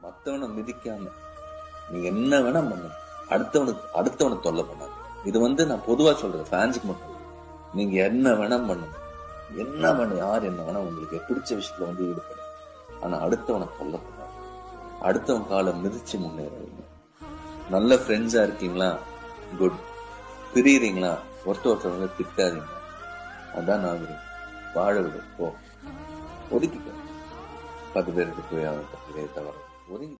மத்தவனை மிதிக்காம நீங்க என்ன வேணா பண்ணுங்க அடுத்தவனுக்கு அடுத்தவனை தொல்லை பண்ணாங்க இது வந்து நான் பொதுவா சொல்றேன் ஃபேன்ஸுக்கு மட்டும் இல்ல. நீங்க என்ன வேணா பண்ணுங்க என்ன வேணும் யார் என்ன வேணா உங்களுக்கு பிடிச்ச விஷயத்துல வந்து ஈடுபடும் ஆனா அடுத்தவனை தொல்லை பண்ணாங்க அடுத்தவன் காலை மிதிச்சு முன்னேறுவீங்க நல்ல ஃப்ரெண்ட்ஸா இருக்கீங்களா குட் பிரியுறீங்களா ஒருத்தர் ஒருத்தவங்க திட்டாதீங்க அதான் நாகரிகம் வாழ விடு போ ஒதுக்கிக்க பத்து பேருக்கு போய் அவன் பத்து பேர் தவிர ஒதுங்கி